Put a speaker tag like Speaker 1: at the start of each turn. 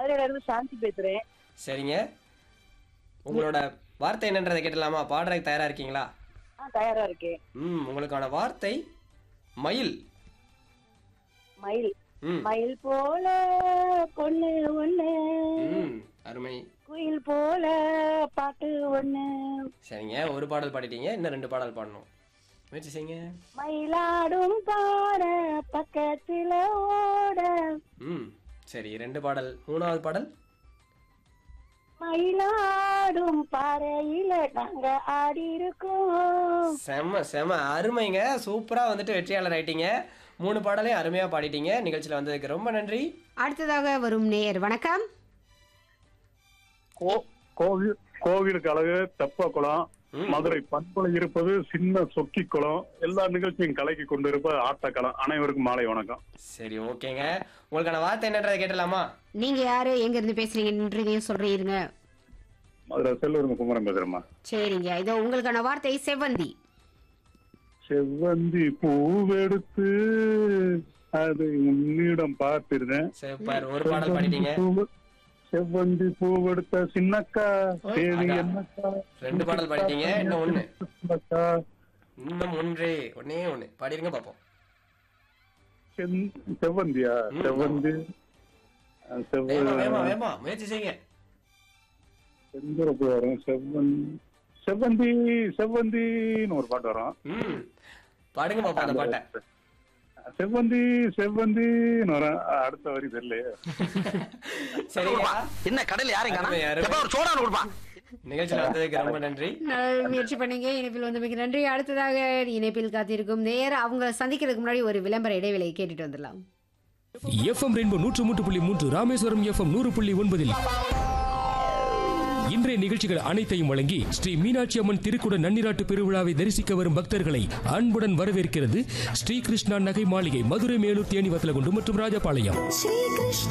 Speaker 1: மதுரையில இருந்து சாந்தி பேசுறேன்
Speaker 2: சரிங்க உங்களோட வார்த்தை என்னன்றதை கேட்டலாமா பாடுறதுக்கு தயாரா இருக்கீங்களா
Speaker 1: ஆ தயாரா இருக்கேன்
Speaker 2: ம் உங்களுக்கான வார்த்தை மயில்
Speaker 1: மயில்
Speaker 2: ம்
Speaker 1: மயில் போல பொண்ணு ஒண்ணு
Speaker 2: ம் அருமை
Speaker 1: குயில் போல பாட்டு ஒண்ணு
Speaker 2: சரிங்க ஒரு பாடல் பாடிட்டீங்க இன்னும் ரெண்டு பாடல் பாடணும் முயற்சி செய்யுங்க
Speaker 1: மயிலாடும் பாட பக்கத்துல ஓட
Speaker 2: ம் சரி ரெண்டு பாடல் மூணாவது பாடல்
Speaker 1: மயிலாடும் பாறையில நாங்க ஆடி இருக்கோம்
Speaker 2: செம செம அருமைங்க சூப்பரா வந்துட்டு வெற்றியாளர் ஆயிட்டீங்க மூணு பாடலையும் அருமையா பாடிட்டீங்க நிகழ்ச்சியில வந்ததுக்கு ரொம்ப நன்றி
Speaker 3: அடுத்ததாக வரும் நேயர் வணக்கம்
Speaker 4: கோ- கோவில் கோவிலுக்கு அழகு தெப்ப குளம்
Speaker 2: ம்.
Speaker 4: மதுரை பண்பலை இருப்பது சின்ன சொக்கி குளம் எல்லா நிகழ்ச்சியும் கலக்கி கொண்டிருப்பது ஆட்டக்களம் அனைவருக்கும் மாலை வணக்கம்
Speaker 2: சரி ஓகேங்க உங்களுக்கான வார்த்தை என்னன்றதை கேட்டலாமா
Speaker 3: நீங்க யாரு எங்க இருந்து பேசுறீங்கன்றதையும் சொல்றீங்க
Speaker 4: மதுரை செல்லூர் குமரன் பேசுறேம்மா
Speaker 3: சரிங்க இதோ உங்களுக்கான வார்த்தை செவ்வந்தி
Speaker 4: செவ்வந்தி பூவெடுத்து அது உன்னிடம் பார்த்திருந்தேன்
Speaker 2: சூப்பர் ஒரு பாடல் பாடிட்டீங்க
Speaker 4: பூவு- செவ்வந்தி பூவெடுத்த சின்னக்கா தேவி
Speaker 2: அடா.
Speaker 4: என்னக்கா
Speaker 2: ரெண்டு பாடல் பாடிட்டீங்க இன்னும் ஒண்ணு
Speaker 4: சின்னக்கா
Speaker 2: இன்னும் ஒன்றே ஒன்னே ஒண்ணு பாடிருங்க பாப்போம்
Speaker 4: செந்- செவ்வந்தியா
Speaker 2: ம்,
Speaker 4: செவ்வந்தி அஹ்,
Speaker 2: வேமா வேமா
Speaker 4: செவ்வ
Speaker 2: வேமா முயற்சி செய்யுங்க
Speaker 4: செந்தூரப்பு வரும் செவ்வந்தி செவ்வந்தி செவ்வந்தின்னு ஒரு பாட்டு வரும்
Speaker 2: ம் பாடுங்க பாப்போம் அந்த பாட்டை
Speaker 4: செவ்வந்தி செவ்வந்தின்னு வரும் அடுத்த வரி தெரியலையே
Speaker 2: சரிங்க
Speaker 5: என்ன கடையில யாரையும்
Speaker 2: அருமை,
Speaker 5: காணோம்
Speaker 2: அருமை.
Speaker 5: எப்ப ஒரு சோடான் கொடுப்பா
Speaker 2: நிகழ்ச்சியில் வந்ததுக்கு ரொம்ப நன்றி
Speaker 3: நல்ல முயற்சி பண்ணீங்க இணைப்பில் வந்து மிக நன்றி அடுத்ததாக இணைப்பில் காத்திருக்கும் நேயர் அவங்க சந்திக்கிறதுக்கு முன்னாடி ஒரு விளம்பர இடைவேளை கேட்டுட்டு வந்துடலாம்
Speaker 6: எஃப்எம் ரெயின்போ நூற்று மூன்று புள்ளி மூன்று ராமேஸ்வரம் எஃப்எம் நூறு புள்ளி ஒன்பதில் இன்றைய நிகழ்ச்சிகள் அனைத்தையும் வழங்கி ஸ்ரீ மீனாட்சி அம்மன் திருக்குட நன்னிராட்டு பெருவிழாவை தரிசிக்க வரும் பக்தர்களை அன்புடன் வரவேற்கிறது ஸ்ரீ கிருஷ்ணா நகை மாளிகை மதுரை மேலூர் தேனி வத்தலகுண்டு மற்றும் ராஜபாளையம்